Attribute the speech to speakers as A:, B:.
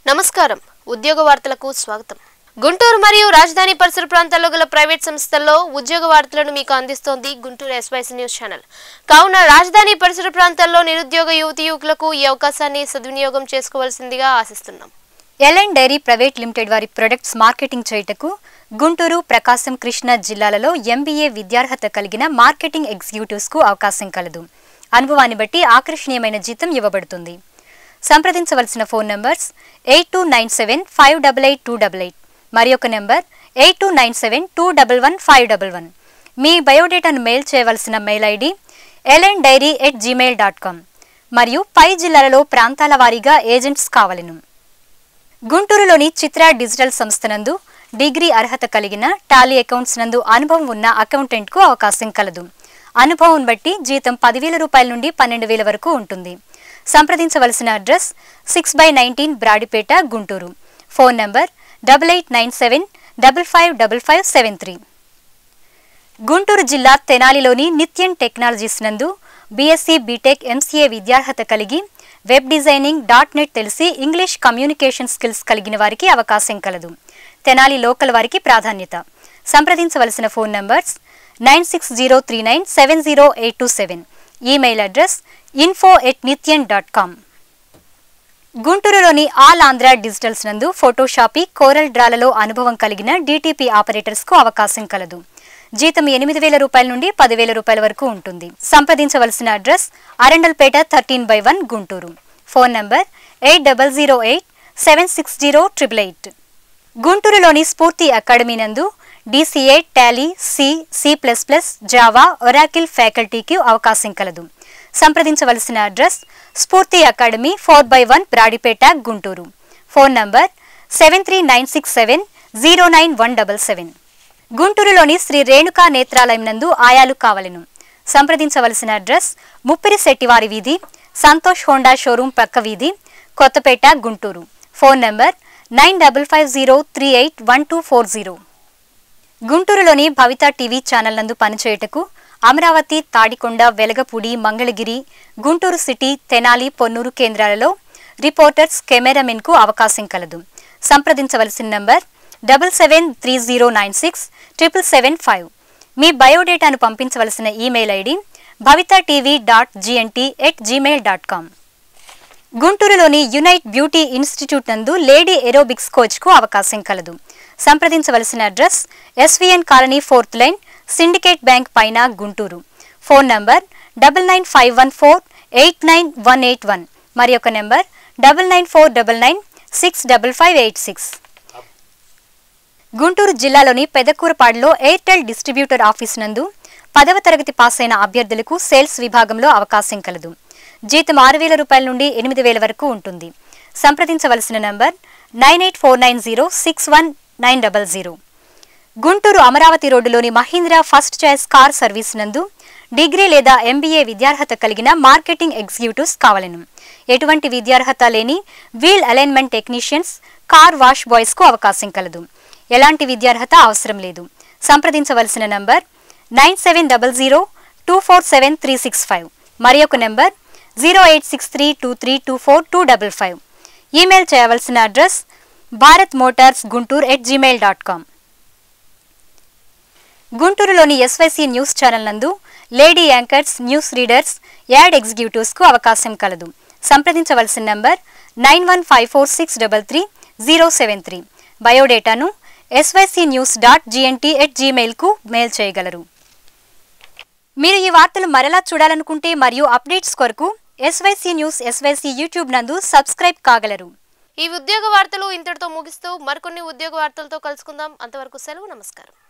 A: నమస్కారం ఉద్యోగ వార్తలకు స్వాగతం గుంటూరు మరియు రాజధాని పరిసర ప్రాంతాల్లో గల ప్రైవేట్ సంస్థల్లో ఉద్యోగ వార్తలను మీకు అందిస్తోంది గుంటూరు ఎస్వైసీ న్యూస్ ఛానల్ కావున రాజధాని పరిసర ప్రాంతాల్లో నిరుద్యోగ యువతి యువకులకు ఈ అవకాశాన్ని సద్వినియోగం చేసుకోవాల్సిందిగా ఆశిస్తున్నాం
B: ఎల్ఎన్ డైరీ ప్రైవేట్ లిమిటెడ్ వారి ప్రొడక్ట్స్ మార్కెటింగ్ చేయుటకు గుంటూరు ప్రకాశం కృష్ణా జిల్లాలలో ఎంబీఏ విద్యార్హత కలిగిన మార్కెటింగ్ ఎగ్జిక్యూటివ్స్ కు అవకాశం కలదు అనుభవాన్ని బట్టి ఆకర్షణీయమైన జీతం ఇవ్వబడుతుంది సంప్రదించవలసిన phone numbers eight two nine seven five double eight two double eight మరి ఒక number eight two nine seven two double one five double one మీ బయోడేటాను మెయిల్ చేయవలసిన mail ID LN dairy at Gmail dot com మరియు పై జిల్లాలలో ప్రాంతాల వారీగా ఏజెంట్స్ కావలను గుంటూరులోని చిత్ర డిజిటల్ సంస్థ నందు డిగ్రీ అర్హత కలిగిన టాలీ అకౌంట్స్ నందు అనుభవం ఉన్న అకౌంటెంట్కు అవకాశం కలదు అనుభవం బట్టి జీతం పదివేల రూపాయల నుండి పన్నెండు వేల వరకు ఉంటుంది సంప్రదించవలసిన address six by nineteen Brodipet Guntur phone number double eight nine seven double five double five seven three Guntur జిల్లా తెనాలిలోని నిత్యన్ టెక్నాలజీస్ నందు బీఎస్సీ బీటెక్ ఎంసీఏ విద్యార్హత కలిగి వెబ్ డిజైనింగ్ డాట్ నెట్ తెలిసి ఇంగ్లీష్ కమ్యూనికేషన్ స్కిల్స్ కలిగిన వారికి అవకాశం కలదు తెనాలి లోకల్ వారికి ప్రాధాన్యత సంప్రదించవలసిన phone numbers nine six zero three nine seven zero eight two seven email address info at Nithyan dot com గుంటూరులోని ఆల్ ఆంధ్ర డిజిటల్స్ నందు ఫోటోషాపీ కోరల్ డ్రాలలో అనుభవం కలిగిన డీటీపీ ఆపరేటర్స్కు అవకాశం కలదు జీతం ఎనిమిది వేల రూపాయల నుండి పదివేల రూపాయల వరకు ఉంటుంది సంప్రదించవలసిన address Arundelpet thirteen by one Guntur phone number eight double zero eight seven six zero triple eight గుంటూరులోని స్ఫూర్తి అకాడమీ నందు DCA Tally C C plus plus Java Oracle ఫ్యాకల్టీకి అవకాశం కలదు సంప్రదించవలసిన address Spoorthi academy four by one Brodipet Guntur phone number seven three nine six seven zero nine one double seven గుంటూరులోని శ్రీ రేణుకా నేత్రాలయం నందు ఆయాలు కావలెను సంప్రదించవలసిన అడ్రస్ ముప్పిరి శెట్టివారి వీధి సంతోష్ హోండా షోరూం పక్క వీధి Kothapet Guntur phone number nine double five zero three eight one two four zero గుంటూరులోని Bhavitha TV channel నందు పనిచేయుటకు అమరావతి తాడికొండ వెలగపూడి మంగళగిరి గుంటూరు సిటీ తెనాలి పొన్నూరు కేంద్రాలలో రిపోర్టర్స్ కెమెరామెన్కు అవకాశం కలదు సంప్రదించవలసిన number double seven three zero nine six triple seven five మీ బయోడేటాను పంపించవలసిన email ID Bhavitha TV dot GNT at Gmail dot com గుంటూరులోని యునైట్ బ్యూటీ ఇన్స్టిట్యూట్ నందు లేడీ ఏరోబిక్స్ కోచ్కు అవకాశం కలదు సంప్రదించవలసిన address SVN colony fourth line Syndicate bank పైన Guntur phone number double nine five one four eight nine one eight one మరి ఒక number double nine four double nine six double five eight six Guntur జిల్లాలోని పెదకూరపాడులో Airtel distributor office నందు పదవ తరగతి pass అయిన అభ్యర్థులకు సేల్స్ విభాగంలో అవకాశం కలదు జీతం ఆరు వేల రూపాయల నుండి ఎనిమిది వేల వరకు ఉంటుంది సంప్రదించవలసిన number nine eight four nine zero six one nine double zero Guntur Amaravati రోడ్డులోని Mahindra first choice car service నందు డిగ్రీ లేదా ఎంబీఏ విద్యార్హత కలిగిన మార్కెటింగ్ ఎగ్జిక్యూటివ్స్ కావలను ఎటువంటి విద్యార్హత లేని wheel alignment technicians car wash boys కు అవకాశం కలదు ఎలాంటి విద్యార్హత అవసరం లేదు సంప్రదించవలసిన number nine seven double zero two four seven three six five మరి ఒక number zero eight six three two three two four two double five email చేయవలసిన address Bharat motors Guntur at Gmail dot com గుంటూరులోని ఎస్వైసీ న్యూస్ ఛానల్ నందు lady anchors news readers ad ఎగ్జిక్యూటివ్స్కు అవకాశం కలదు సంప్రదించవలసిన number nine one five four six double three zero seven three బయోడేటాను SYC news dot GNT at జీమెయిల్కు mail చేయగలరు మీరు ఈ వార్తలు మరలా చూడాలనుకుంటే మరియు అప్డేట్స్ కొరకు ఎస్వైసీ న్యూస్ ఎస్వైసీ యూట్యూబ్ నందు సబ్స్క్రైబ్ కాగలరు
A: ఈ ఉద్యోగ వార్తలు ఇంతటితో ముగిస్తూ మరికొన్ని ఉద్యోగ వార్తలతో కలుసుకుందాం అంతవరకు సెలవు నమస్కారం